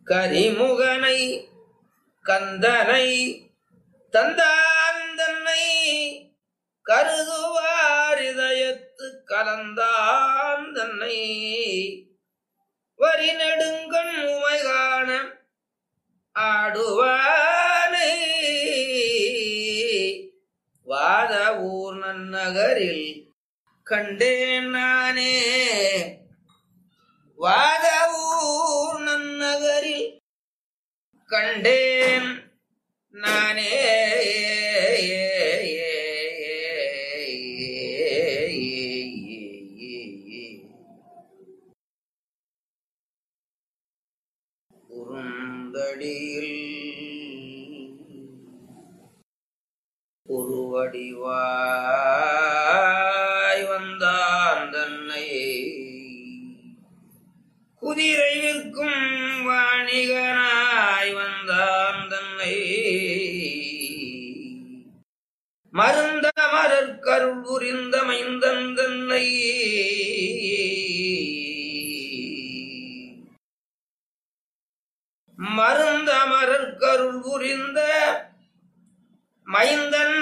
கரிமுகனை கந்தனை தந்தான் தன்னை கருதுவார் இதயத்து கலந்தான் தன்னை வரி நெடுங்கண் உமை காண ஆடுவானை வாத ஊர் நன்னகரில் கண்டேன் நானே வாத ஊர் நன்னகரில் கண்டேன் நானே குறுந்தடியில் உருவடிவாய் வந்தான் தன்னை குதிரை விற்கும் வாணிகனாய் வந்தான் தன்னை மருந்த மரற்கருள் புரிந்த மைந்தன் தன்னை மருந்த மரற்கருள் புரிந்த மைந்தன்